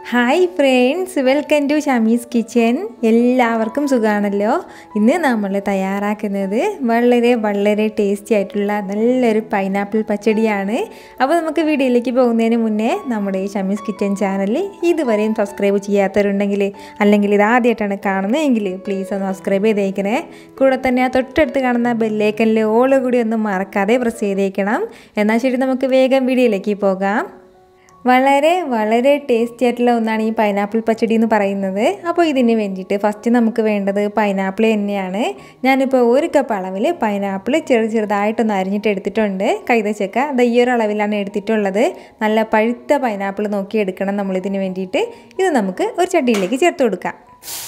hi friends welcome to Shamees kitchen എല്ലാവർക്കും സുഖമാണല്ലോ ഇന്ന് നമ്മൾ തയ്യാറാക്കുന്നത് വളരെ വളരെ ടേസ്റ്റി ആയിട്ടുള്ള നല്ലൊരു പൈനാപ്പിൾ പച്ചടിയാണ് അപ്പോൾ നമുക്ക് വീഡിയോയിലേക്ക് പോകുന്നതിന് മുന്നേ നമ്മുടെ ഈ ഷമീസ് കിച്ചൻ ചാനൽ ഇതുവരെയും സബ്സ്ക്രൈബ് ചെയ്യാത്തവരുണ്ടെങ്കിൽ അല്ലെങ്കിൽ ഇത് ആദ്യമായിട്ടാണ് കാണുന്നതെങ്കിൽ പ്ലീസ് ഒന്ന് സബ്സ്ക്രൈബ് ചെയ്തേക്കണേ കൂടെ തന്നെ ആ തൊട്ടടുത്ത് കാണുന്ന ബെല്ലേക്കനിൽ ഓള് കൂടി ഒന്നും മറക്കാതെ പ്രസ് ചെയ്തേക്കണം എന്നാൽ ശരി നമുക്ക് വേഗം വീഡിയോയിലേക്ക് പോകാം വളരെ വളരെ ടേസ്റ്റി ആയിട്ടുള്ള ഒന്നാണ് ഈ പൈനാപ്പിൾ പച്ചടി എന്ന് പറയുന്നത് അപ്പോൾ ഇതിന് വേണ്ടിയിട്ട് ഫസ്റ്റ് നമുക്ക് വേണ്ടത് പൈനാപ്പിൾ തന്നെയാണ് ഞാനിപ്പോൾ ഒരു കപ്പ് അളവിൽ പൈനാപ്പിൾ ചെറു ചെറുതായിട്ടൊന്ന് അരിഞ്ഞിട്ട് എടുത്തിട്ടുണ്ട് കൈതച്ചക്ക അത് ഈ ഒരു അളവിലാണ് എടുത്തിട്ടുള്ളത് നല്ല പഴുത്ത പൈനാപ്പിൾ നോക്കി എടുക്കണം നമ്മളിതിന് വേണ്ടിയിട്ട് ഇത് നമുക്ക് ഒരു ചട്ടിയിലേക്ക് ചേർത്ത് കൊടുക്കാം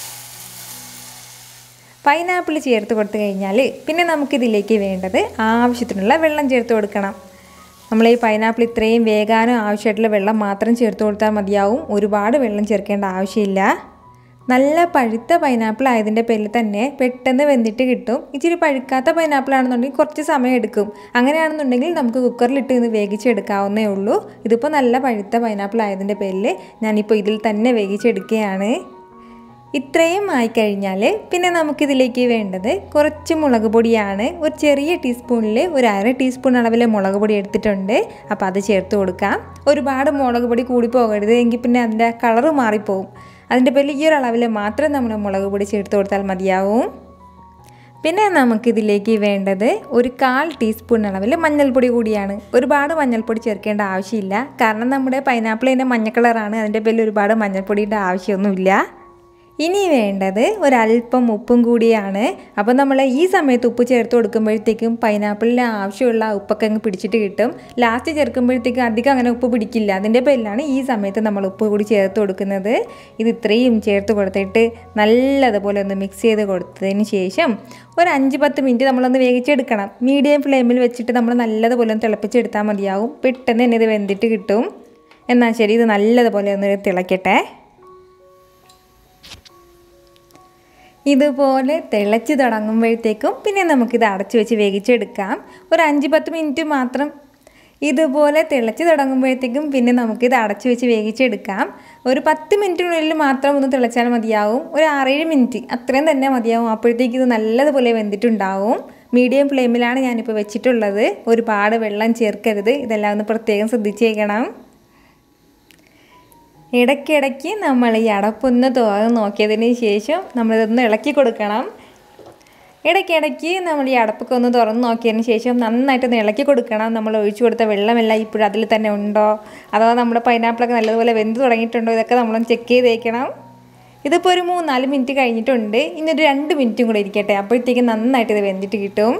പൈനാപ്പിൾ ചേർത്ത് കൊടുത്തു കഴിഞ്ഞാൽ പിന്നെ നമുക്കിതിലേക്ക് വേണ്ടത് ആവശ്യത്തിനുള്ള വെള്ളം ചേർത്ത് കൊടുക്കണം നമ്മൾ ഈ പൈനാപ്പിൾ ഇത്രയും വേകാനും ആവശ്യമായിട്ടുള്ള വെള്ളം മാത്രം ചേർത്ത് കൊടുത്താൽ മതിയാവും ഒരുപാട് വെള്ളം ചേർക്കേണ്ട ആവശ്യമില്ല നല്ല പഴുത്ത പൈനാപ്പിൾ ആയതിൻ്റെ പേരിൽ തന്നെ പെട്ടെന്ന് വെന്തിട്ട് കിട്ടും ഇച്ചിരി പഴുക്കാത്ത പൈനാപ്പിൾ ആണെന്നുണ്ടെങ്കിൽ കുറച്ച് സമയം എടുക്കും അങ്ങനെയാണെന്നുണ്ടെങ്കിൽ നമുക്ക് കുക്കറിലിട്ട് ഇന്ന് വേവിച്ചെടുക്കാവുന്നേ ഉള്ളൂ ഇതിപ്പോൾ നല്ല പഴുത്ത പൈനാപ്പിൾ ആയതിൻ്റെ പേരിൽ ഞാനിപ്പോൾ ഇതിൽ തന്നെ വേവിച്ചെടുക്കുകയാണ് ഇത്രയും ആയിക്കഴിഞ്ഞാൽ പിന്നെ നമുക്കിതിലേക്ക് വേണ്ടത് കുറച്ച് മുളക് പൊടിയാണ് ഒരു ചെറിയ ടീസ്പൂണിൽ ഒരു അര ടീസ്പൂൺ അളവിൽ മുളക് പൊടി എടുത്തിട്ടുണ്ട് അപ്പോൾ അത് ചേർത്ത് കൊടുക്കാം ഒരുപാട് മുളക് പൊടി കൂടി പോകരുത് എങ്കിൽ പിന്നെ അതിൻ്റെ കളറ് മാറിപ്പോവും അതിൻ്റെ പേരിൽ ഈ ഒരു അളവിൽ മാത്രം നമ്മൾ മുളക് പൊടി ചേർത്ത് കൊടുത്താൽ മതിയാവും പിന്നെ നമുക്കിതിലേക്ക് വേണ്ടത് ഒരു കാൽ ടീസ്പൂൺ അളവിൽ മഞ്ഞൾപ്പൊടി കൂടിയാണ് ഒരുപാട് മഞ്ഞൾപ്പൊടി ചേർക്കേണ്ട ആവശ്യമില്ല കാരണം നമ്മുടെ പൈനാപ്പിളിൻ്റെ മഞ്ഞ കളറാണ് അതിൻ്റെ പേരിൽ ഒരുപാട് മഞ്ഞൾപ്പൊടിയുടെ ആവശ്യമൊന്നുമില്ല ഇനി വേണ്ടത് ഒരല്പം ഉപ്പും കൂടിയാണ് അപ്പോൾ നമ്മൾ ഈ സമയത്ത് ഉപ്പ് ചേർത്ത് കൊടുക്കുമ്പോഴത്തേക്കും പൈനാപ്പിളിന് ആവശ്യമുള്ള ഉപ്പൊക്കെ അങ്ങ് പിടിച്ചിട്ട് കിട്ടും ലാസ്റ്റ് ചേർക്കുമ്പോഴത്തേക്കും അധികം അങ്ങനെ ഉപ്പ് പിടിക്കില്ല അതിൻ്റെ പേരിലാണ് ഈ സമയത്ത് നമ്മൾ ഉപ്പ് കൂടി ചേർത്ത് കൊടുക്കുന്നത് ഇത് ഇത്രയും ചേർത്ത് കൊടുത്തിട്ട് നല്ലതുപോലെ ഒന്ന് മിക്സ് ചെയ്ത് കൊടുത്തതിന് ശേഷം ഒരു അഞ്ച് പത്ത് മിനിറ്റ് നമ്മളൊന്ന് വേവിച്ചെടുക്കണം മീഡിയം ഫ്ലെയിമിൽ വെച്ചിട്ട് നമ്മൾ നല്ലതുപോലെ ഒന്ന് തിളപ്പിച്ചെടുത്താൽ മതിയാവും പെട്ടെന്ന് തന്നെ ഇത് വെന്തിട്ട് കിട്ടും എന്നാൽ ശരി ഇത് നല്ലതുപോലെ ഒന്ന് തിളയ്ക്കട്ടെ ഇതുപോലെ തിളച്ച് തുടങ്ങുമ്പോഴത്തേക്കും പിന്നെ നമുക്കിത് അടച്ചു വെച്ച് വേവിച്ചെടുക്കാം ഒരു അഞ്ച് പത്ത് മിനിറ്റ് മാത്രം ഇതുപോലെ തിളച്ച് തുടങ്ങുമ്പോഴത്തേക്കും പിന്നെ നമുക്കിത് അടച്ചു വെച്ച് വേവിച്ചെടുക്കാം ഒരു പത്ത് മിനിറ്റിനുള്ളിൽ മാത്രം ഒന്ന് തിളച്ചാൽ മതിയാവും ഒരു ആറേഴ് മിനിറ്റ് അത്രയും തന്നെ മതിയാവും അപ്പോഴത്തേക്ക് ഇത് നല്ലതുപോലെ വെന്തിട്ടുണ്ടാവും മീഡിയം ഫ്ലെയിമിലാണ് ഞാനിപ്പോൾ വെച്ചിട്ടുള്ളത് ഒരുപാട് വെള്ളം ചേർക്കരുത് ഇതെല്ലാം ഒന്ന് പ്രത്യേകം ശ്രദ്ധിച്ചേക്കണം ഇടയ്ക്കിടയ്ക്ക് നമ്മൾ ഈ അടപ്പൊന്ന് തുറന്ന് നോക്കിയതിന് ശേഷം നമ്മളിതൊന്ന് ഇളക്കി കൊടുക്കണം ഇടയ്ക്കിടയ്ക്ക് നമ്മൾ ഈ അടപ്പൊക്കെ ഒന്ന് തുറന്ന് നോക്കിയതിന് ശേഷം നന്നായിട്ടൊന്ന് ഇളക്കി കൊടുക്കണം നമ്മൾ ഒഴിച്ചു കൊടുത്ത വെള്ളമെല്ലാം ഇപ്പോഴും അതിൽ തന്നെ ഉണ്ടോ അഥവാ നമ്മുടെ പൈനാപ്പിളൊക്കെ നല്ലതുപോലെ വെന്ത് തുടങ്ങിയിട്ടുണ്ടോ ഇതൊക്കെ നമ്മളൊന്ന് ചെക്ക് ചെയ്തേക്കണം ഇതിപ്പോൾ ഒരു മൂന്നാല് മിനിറ്റ് കഴിഞ്ഞിട്ടുണ്ട് ഇനി ഒരു രണ്ട് മിനിറ്റും കൂടെ ഇരിക്കട്ടെ അപ്പോഴത്തേക്കും നന്നായിട്ട് ഇത് വെന്തിട്ട് കിട്ടും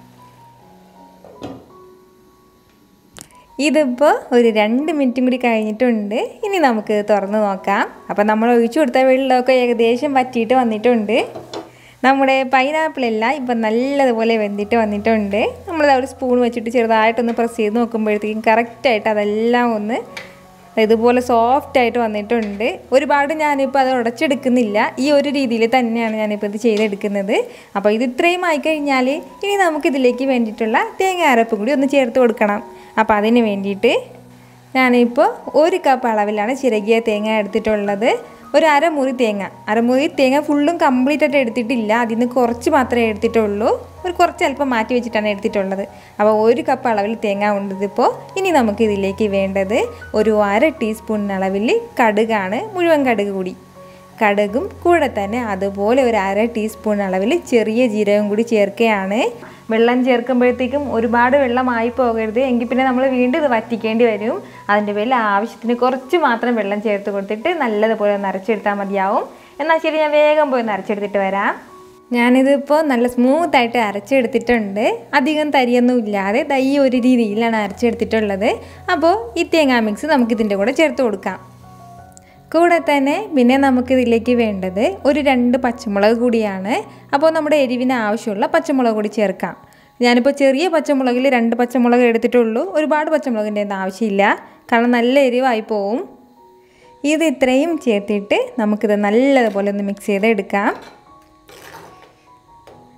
ഇതിപ്പോൾ ഒരു രണ്ട് മിനിറ്റും കൂടി കഴിഞ്ഞിട്ടുണ്ട് ഇനി നമുക്ക് തുറന്ന് നോക്കാം അപ്പോൾ നമ്മൾ ഒഴിച്ചു കൊടുത്ത വെള്ളമൊക്കെ ഏകദേശം വറ്റിയിട്ട് വന്നിട്ടുണ്ട് നമ്മുടെ പൈനാപ്പിളെല്ലാം ഇപ്പം നല്ലതുപോലെ വെന്തിട്ട് വന്നിട്ടുണ്ട് നമ്മളത് ഒരു സ്പൂൺ വെച്ചിട്ട് ചെറുതായിട്ടൊന്ന് പ്രസ് ചെയ്ത് നോക്കുമ്പോഴത്തേക്കും കറക്റ്റായിട്ട് അതെല്ലാം ഒന്ന് ഇതുപോലെ സോഫ്റ്റ് ആയിട്ട് വന്നിട്ടുണ്ട് ഒരുപാട് ഞാനിപ്പോൾ അത് ഉടച്ചെടുക്കുന്നില്ല ഈ ഒരു രീതിയിൽ തന്നെയാണ് ഞാനിപ്പോൾ ഇത് ചെയ്തെടുക്കുന്നത് അപ്പോൾ ഇത് ഇത്രയും ആയിക്കഴിഞ്ഞാൽ ഇനി നമുക്കിതിലേക്ക് വേണ്ടിയിട്ടുള്ള തേങ്ങ അരപ്പും കൂടി ഒന്ന് ചേർത്ത് കൊടുക്കണം അപ്പോൾ അതിന് വേണ്ടിയിട്ട് ഞാനിപ്പോൾ ഒരു കപ്പ് അളവിലാണ് ചിരകിയ തേങ്ങ എടുത്തിട്ടുള്ളത് ഒരു അരമുറി തേങ്ങ അരമുറി തേങ്ങ ഫുള്ളും കംപ്ലീറ്റ് ആയിട്ട് എടുത്തിട്ടില്ല അതിൽ നിന്ന് കുറച്ച് മാത്രമേ എടുത്തിട്ടുള്ളൂ ഒരു കുറച്ച് അല്പം മാറ്റി വെച്ചിട്ടാണ് എടുത്തിട്ടുള്ളത് അപ്പോൾ ഒരു കപ്പ് അളവിൽ തേങ്ങ ഉണ്ട് ഇതിപ്പോൾ ഇനി നമുക്ക് ഇതിലേക്ക് വേണ്ടത് ഒരു അര ടീസ്പൂൺ അളവിൽ കടുകാണ് മുഴുവൻ കടുക് കൂടി കടുകും കൂടെ തന്നെ അതുപോലെ ഒരു അര ടീസ്പൂൺ അളവിൽ ചെറിയ ജീരകം കൂടി ചേർക്കുകയാണ് വെള്ളം ചേർക്കുമ്പോഴത്തേക്കും ഒരുപാട് വെള്ളമായി പോകരുത് എങ്കിൽ പിന്നെ നമ്മൾ വീണ്ടും ഇത് വറ്റിക്കേണ്ടി വരും അതിൻ്റെ പേരിൽ ആവശ്യത്തിന് കുറച്ച് മാത്രം വെള്ളം ചേർത്ത് കൊടുത്തിട്ട് നല്ലതുപോലെ ഒന്ന് അരച്ചെടുത്താൽ മതിയാവും എന്നാൽ ശരി ഞാൻ വേഗം പോയി ഒന്ന് അരച്ചെടുത്തിട്ട് വരാം ഞാനിതിപ്പോൾ നല്ല സ്മൂത്തായിട്ട് അരച്ചെടുത്തിട്ടുണ്ട് അധികം തരിയൊന്നും ഇല്ലാതെ ദൈ ഒരു രീതിയിലാണ് അരച്ചെടുത്തിട്ടുള്ളത് അപ്പോൾ ഈ തേങ്ങാ മിക്സ് നമുക്കിതിൻ്റെ കൂടെ ചേർത്ത് കൊടുക്കാം കൂടെ തന്നെ പിന്നെ നമുക്കിതിലേക്ക് വേണ്ടത് ഒരു രണ്ട് പച്ചമുളക് കൂടിയാണ് അപ്പോൾ നമ്മുടെ എരിവിന് ആവശ്യമുള്ള പച്ചമുളക് കൂടി ചേർക്കാം ഞാനിപ്പോൾ ചെറിയ പച്ചമുളകിൽ രണ്ട് പച്ചമുളക് എടുത്തിട്ടുള്ളൂ ഒരുപാട് പച്ചമുളകിൻ്റെ ഒന്നും ആവശ്യമില്ല കാരണം നല്ല എരിവായി പോവും ഇത് ഇത്രയും ചേർത്തിട്ട് നമുക്കിത് നല്ലതുപോലെ ഒന്ന് മിക്സ് ചെയ്ത് എടുക്കാം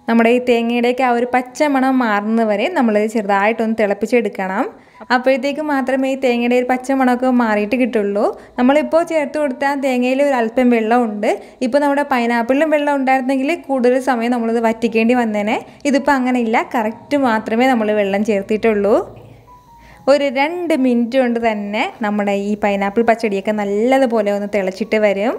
നമ്മുടെ ഈ തേങ്ങയുടെയൊക്കെ ആ ഒരു പച്ച മണം മാറുന്നവരെ നമ്മൾ ചെറുതായിട്ടൊന്ന് തിളപ്പിച്ചെടുക്കണം അപ്പോഴത്തേക്ക് മാത്രമേ ഈ തേങ്ങയുടെ ഒരു പച്ച മണമൊക്കെ മാറിയിട്ട് കിട്ടുള്ളൂ നമ്മളിപ്പോൾ ചേർത്ത് കൊടുത്താൽ തേങ്ങയിൽ ഒരു അല്പം വെള്ളമുണ്ട് ഇപ്പോൾ നമ്മുടെ പൈനാപ്പിളിലും വെള്ളം ഉണ്ടായിരുന്നെങ്കിൽ കൂടുതൽ സമയം നമ്മളിത് വറ്റിക്കേണ്ടി വന്നേനെ ഇതിപ്പോൾ അങ്ങനെയില്ല കറക്റ്റ് മാത്രമേ നമ്മൾ വെള്ളം ചേർത്തിട്ടുള്ളൂ ഒരു രണ്ട് മിനിറ്റ് കൊണ്ട് തന്നെ നമ്മുടെ ഈ പൈനാപ്പിൾ പച്ചടിയൊക്കെ നല്ലതുപോലെ ഒന്ന് തിളച്ചിട്ട് വരും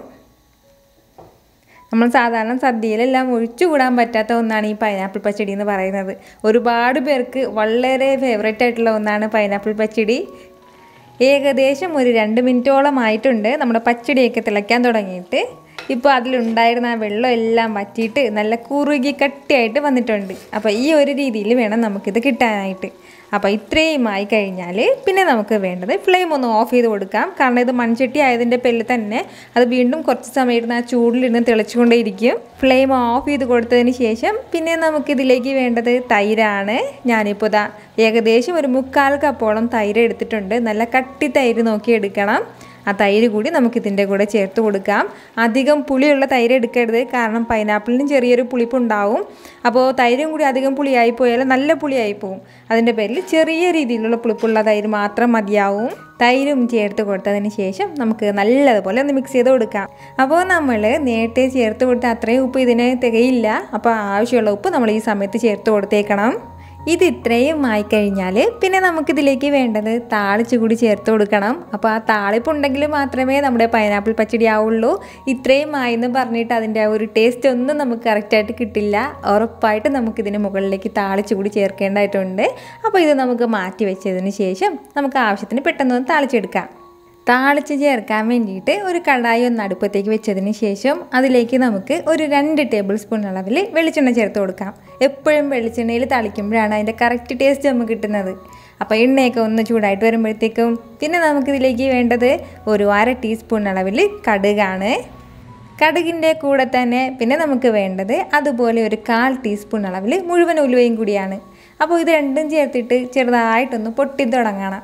നമ്മൾ സാധാരണ സദ്യയിലെല്ലാം ഒഴിച്ചുകൂടാൻ പറ്റാത്ത ഒന്നാണ് ഈ പൈനാപ്പിൾ പച്ചടി എന്ന് പറയുന്നത് ഒരുപാട് പേർക്ക് വളരെ ഫേവറേറ്റ് ആയിട്ടുള്ള ഒന്നാണ് പൈനാപ്പിൾ പച്ചടി ഏകദേശം ഒരു രണ്ട് മിനിറ്റോളം ആയിട്ടുണ്ട് നമ്മുടെ പച്ചടിയൊക്കെ തിളയ്ക്കാൻ തുടങ്ങിയിട്ട് ഇപ്പോൾ അതിലുണ്ടായിരുന്ന ആ വെള്ളം എല്ലാം വറ്റിയിട്ട് നല്ല കുറുകി കട്ടിയായിട്ട് വന്നിട്ടുണ്ട് അപ്പോൾ ഈ ഒരു രീതിയിൽ വേണം നമുക്കിത് കിട്ടാനായിട്ട് അപ്പോൾ ഇത്രയും ആയി കഴിഞ്ഞാൽ പിന്നെ നമുക്ക് വേണ്ടത് ഫ്ലെയിം ഒന്ന് ഓഫ് ചെയ്ത് കൊടുക്കാം കാരണം ഇത് മൺചട്ടി ആയതിൻ്റെ പേരിൽ തന്നെ അത് വീണ്ടും കുറച്ച് സമയം ഇരുന്ന് ആ ചൂടിലിരുന്ന് തിളച്ചുകൊണ്ടേയിരിക്കും ഫ്ലെയിം ഓഫ് ചെയ്ത് കൊടുത്തതിന് ശേഷം പിന്നെ നമുക്കിതിലേക്ക് വേണ്ടത് തൈരാണ് ഞാനിപ്പോൾ ഇതാ ഏകദേശം ഒരു മുക്കാൽ കപ്പോളം തൈര് എടുത്തിട്ടുണ്ട് നല്ല കട്ടി തൈര് നോക്കി എടുക്കണം ആ തൈര് കൂടി നമുക്കിതിൻ്റെ കൂടെ ചേർത്ത് കൊടുക്കാം അധികം പുളിയുള്ള തൈര് എടുക്കരുത് കാരണം പൈനാപ്പിളിനും ചെറിയൊരു പുളിപ്പുണ്ടാവും അപ്പോൾ തൈരും കൂടി അധികം പുളിയായി പോയാൽ നല്ല പുളിയായി പോകും അതിൻ്റെ പേരിൽ ചെറിയ രീതിയിലുള്ള പുളിപ്പുള്ള തൈര് മാത്രം മതിയാവും തൈരും ചേർത്ത് കൊടുത്തതിന് ശേഷം നമുക്ക് നല്ലതുപോലെ ഒന്ന് മിക്സ് ചെയ്ത് കൊടുക്കാം അപ്പോൾ നമ്മൾ നേരത്തെ ചേർത്ത് കൊടുത്ത അത്രയും ഉപ്പ് ഇതിന് തികയില്ല അപ്പോൾ ആവശ്യമുള്ള ഉപ്പ് നമ്മൾ ഈ സമയത്ത് ചേർത്ത് കൊടുത്തേക്കണം ഇത് ഇത്രയും ആയിക്കഴിഞ്ഞാൽ പിന്നെ നമുക്കിതിലേക്ക് വേണ്ടത് താളിച്ച് കൂടി ചേർത്ത് കൊടുക്കണം അപ്പോൾ ആ താളിപ്പ് ഉണ്ടെങ്കിൽ മാത്രമേ നമ്മുടെ പൈനാപ്പിൾ പച്ചടി ആവുള്ളൂ ഇത്രയും ആയെന്ന് പറഞ്ഞിട്ട് അതിൻ്റെ ആ ഒരു ടേസ്റ്റ് ഒന്നും നമുക്ക് കറക്റ്റായിട്ട് കിട്ടില്ല ഉറപ്പായിട്ട് നമുക്കിതിന് മുകളിലേക്ക് താളിച്ച് കൂടി ചേർക്കേണ്ടതായിട്ടുണ്ട് അപ്പോൾ ഇത് നമുക്ക് മാറ്റി വെച്ചതിന് ശേഷം നമുക്ക് ആവശ്യത്തിന് പെട്ടെന്ന് താളിച്ചെടുക്കാം താളിച്ച് ചേർക്കാൻ വേണ്ടിയിട്ട് ഒരു കടായി ഒന്ന് അടുപ്പത്തേക്ക് വെച്ചതിന് ശേഷം അതിലേക്ക് നമുക്ക് ഒരു രണ്ട് ടേബിൾ സ്പൂൺ അളവിൽ വെളിച്ചെണ്ണ ചേർത്ത് കൊടുക്കാം എപ്പോഴും വെളിച്ചെണ്ണയിൽ തളിക്കുമ്പോഴാണ് അതിൻ്റെ കറക്റ്റ് ടേസ്റ്റ് നമുക്ക് കിട്ടുന്നത് അപ്പോൾ എണ്ണയൊക്കെ ഒന്ന് ചൂടായിട്ട് വരുമ്പോഴത്തേക്കും പിന്നെ നമുക്കിതിലേക്ക് വേണ്ടത് ഒരു അര ടീസ്പൂൺ അളവിൽ കടുകാണ് കടുകിൻ്റെ കൂടെ തന്നെ പിന്നെ നമുക്ക് വേണ്ടത് അതുപോലെ ഒരു കാൽ ടീസ്പൂൺ അളവിൽ മുഴുവൻ ഉലുവയും കൂടിയാണ് അപ്പോൾ ഇത് രണ്ടും ചേർത്തിട്ട് ചെറുതായിട്ടൊന്ന് പൊട്ടി തുടങ്ങണം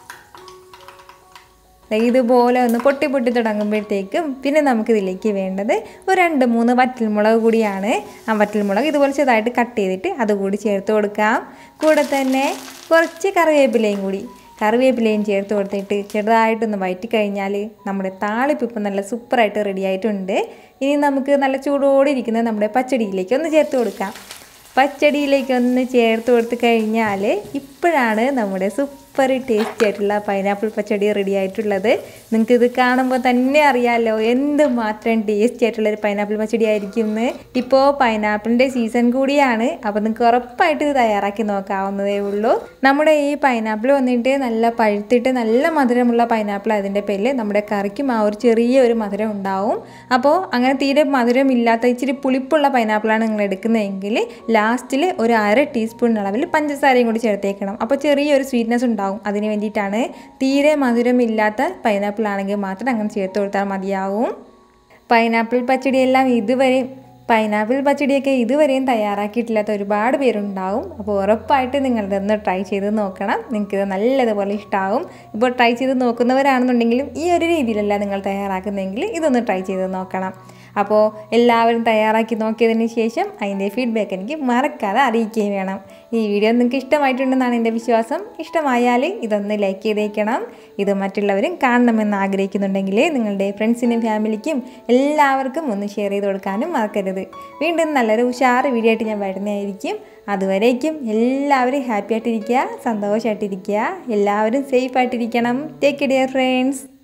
ഇതുപോലെ ഒന്ന് പൊട്ടി പൊട്ടി തുടങ്ങുമ്പോഴത്തേക്കും പിന്നെ നമുക്കിതിലേക്ക് വേണ്ടത് ഒരു രണ്ട് മൂന്ന് വറ്റൽമുളക് കൂടിയാണ് ആ വറ്റൽമുളക് ഇതുപോലെ ചെറുതായിട്ട് കട്ട് ചെയ്തിട്ട് അതുകൂടി ചേർത്ത് കൊടുക്കാം കൂടെ തന്നെ കുറച്ച് കറിവേപ്പിലയും കൂടി കറിവേപ്പിലയും ചേർത്ത് കൊടുത്തിട്ട് ചെറുതായിട്ടൊന്ന് വയറ്റി കഴിഞ്ഞാൽ നമ്മുടെ താളിപ്പ് ഇപ്പം നല്ല സൂപ്പറായിട്ട് റെഡി ആയിട്ടുണ്ട് ഇനി നമുക്ക് നല്ല ചൂടോടെ ഇരിക്കുന്ന നമ്മുടെ പച്ചടിയിലേക്ക് ഒന്ന് ചേർത്ത് കൊടുക്കാം പച്ചടിയിലേക്ക് ഒന്ന് ചേർത്ത് കൊടുത്ത് കഴിഞ്ഞാൽ ഇപ്പോഴാണ് നമ്മുടെ സൂപ്പർ ടേസ്റ്റി ആയിട്ടുള്ള പൈനാപ്പിൾ പച്ചടി റെഡി ആയിട്ടുള്ളത് നിങ്ങൾക്ക് ഇത് കാണുമ്പോൾ തന്നെ അറിയാമല്ലോ എന്ത് മാത്രം ടേസ്റ്റി ആയിട്ടുള്ള ഒരു പൈനാപ്പിൾ പച്ചടി ആയിരിക്കും എന്ന് ഇപ്പോൾ പൈനാപ്പിളിൻ്റെ സീസൺ കൂടിയാണ് അപ്പോൾ നിങ്ങൾക്ക് ഉറപ്പായിട്ട് ഇത് തയ്യാറാക്കി നോക്കാവുന്നതേ ഉള്ളൂ നമ്മുടെ ഈ പൈനാപ്പിൾ വന്നിട്ട് നല്ല പഴുത്തിട്ട് നല്ല മധുരമുള്ള പൈനാപ്പിൾ അതിൻ്റെ പേരിൽ നമ്മുടെ കറിക്കും ആ ഒരു ചെറിയ ഒരു മധുരം ഉണ്ടാവും അപ്പോൾ അങ്ങനെ തീരെ മധുരം ഇല്ലാത്ത ഇച്ചിരി പുളിപ്പുള്ള പൈനാപ്പിളാണ് നിങ്ങൾ എടുക്കുന്നതെങ്കിൽ ലാസ്റ്റിൽ ഒരു അര ടീസ്പൂൺ അളവിൽ പഞ്ചസാരയും കൂടി ചേർത്തേക്കണം അപ്പോൾ ചെറിയൊരു സ്വീറ്റ്നെസ് ഉണ്ടാവും അതിന് വേണ്ടിയിട്ടാണ് തീരെ മധുരമില്ലാത്ത പൈനാപ്പിൾ ആണെങ്കിൽ മാത്രം അങ്ങനെ ചേർത്ത് കൊടുത്താൽ മതിയാവും പൈനാപ്പിൾ പച്ചടിയെല്ലാം ഇതുവരെ പൈനാപ്പിൾ പച്ചടിയൊക്കെ ഇതുവരെയും തയ്യാറാക്കിയിട്ടില്ലാത്ത ഒരുപാട് പേരുണ്ടാവും അപ്പോൾ ഉറപ്പായിട്ട് നിങ്ങളിതൊന്ന് ട്രൈ ചെയ്ത് നോക്കണം നിങ്ങൾക്കിത് നല്ലതുപോലെ ഇഷ്ടമാവും ഇപ്പോൾ ട്രൈ ചെയ്ത് നോക്കുന്നവരാണെന്നുണ്ടെങ്കിലും ഈ ഒരു രീതിയിലല്ല നിങ്ങൾ തയ്യാറാക്കുന്നതെങ്കിൽ ഇതൊന്ന് ട്രൈ ചെയ്ത് നോക്കണം അപ്പോൾ എല്ലാവരും തയ്യാറാക്കി നോക്കിയതിന് ശേഷം അതിൻ്റെ ഫീഡ്ബാക്ക് എനിക്ക് മറക്കാതെ അറിയിക്കുകയും വേണം ഈ വീഡിയോ നിങ്ങൾക്ക് ഇഷ്ടമായിട്ടുണ്ടെന്നാണ് എൻ്റെ വിശ്വാസം ഇഷ്ടമായാൽ ഇതൊന്ന് ലൈക്ക് ചെയ്തേക്കണം ഇത് മറ്റുള്ളവരും കാണണമെന്ന് ആഗ്രഹിക്കുന്നുണ്ടെങ്കിൽ നിങ്ങളുടെ ഫ്രണ്ട്സിനും ഫാമിലിക്കും എല്ലാവർക്കും ഒന്ന് ഷെയർ ചെയ്ത് കൊടുക്കാനും മറക്കരുത് വീണ്ടും നല്ലൊരു ഉഷാറ് വീഡിയോ ആയിട്ട് ഞാൻ വരുന്നതായിരിക്കും അതുവരേക്കും എല്ലാവരും ഹാപ്പി ആയിട്ടിരിക്കുക സന്തോഷമായിട്ടിരിക്കുക എല്ലാവരും സേഫ് ആയിട്ടിരിക്കണം ടേക്ക് ഡിയർ ഫ്രണ്ട്സ്